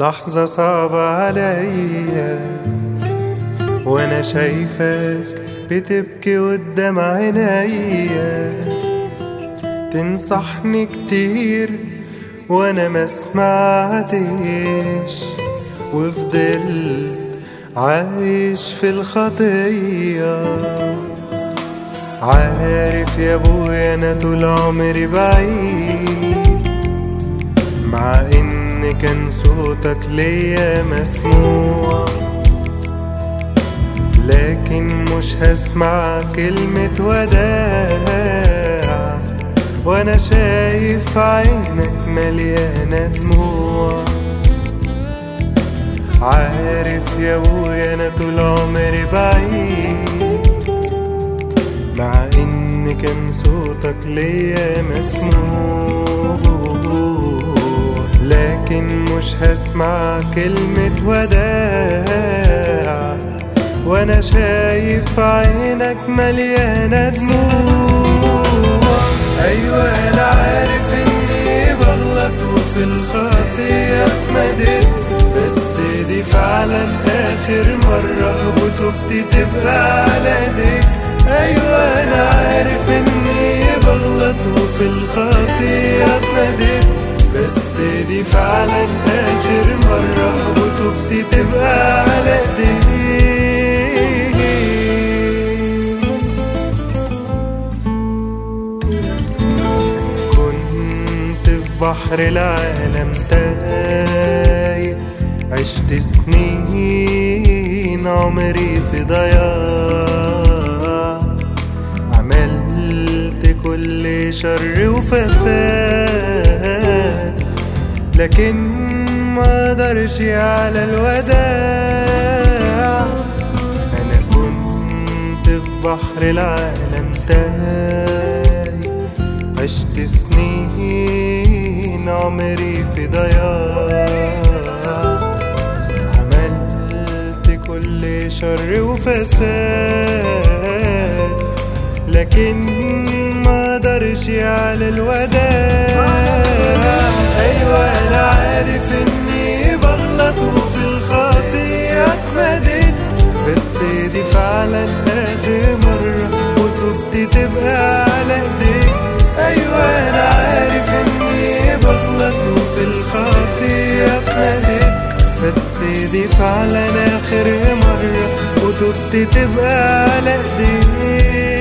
لحظة صعبة عليا وانا شايفك بتبكي قدام عينيا تنصحني كتير وانا ما سمعتش وفضلت عايش في الخطية عارف يا ابويا انا طول عمري بعيد مع ان كان صوتك ليا مسموع لكن مش هسمع كلمة وداع وانا شايف عينك مليانة دموع عارف يا ابويا انا طول عمري بعيد مع ان كان صوتك ليا مسموع لكن مش هسمع كلمة وداع وانا شايف عينك مليانة دموع ايوه انا عارف اني بغلط وفي الخطية اتمدت بس دي فعلا اخر مرة وتوبتي تبقى على ايديك ايوه انا عارف اني بغلط وفي الخطية اتمدت بس دي فعلا اخر مرة وتوبتي تبقى على ايديك كنت في بحر العالم تايه عشت سنين عمري في ضياع عملت كل شر وفساد لكن ما قدرش على الوداع انا كنت في بحر العالم تايه عشت سنين عمري في ضياع عملت كل شر وفساد لكن ما قدرش على الوداع ايوه انا عارف اني بغلط وفي الخطية اتمدت بس دي فعلا اخر مرة وتوبتي تبقى على ايديك ايوه انا عارف اني بغلط وفي الخطية اتمدت بس دي فعلا اخر مرة وتوبتي تبقى على ايديك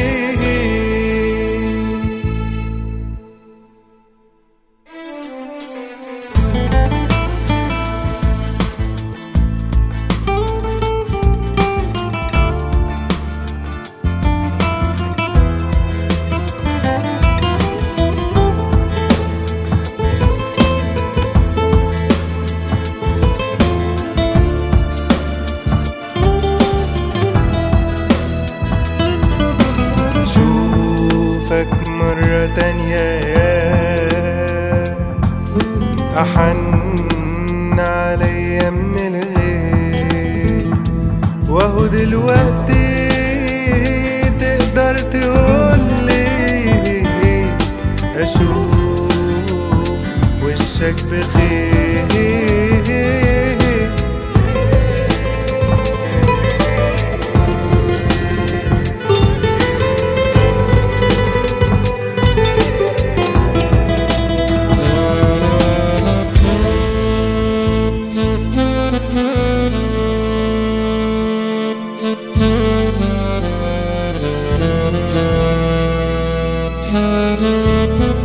اشوفك مرة تانية يا احن عليا من الغير وهو دلوقتي تقدر تقولي اشوف وشك بخير Thank you.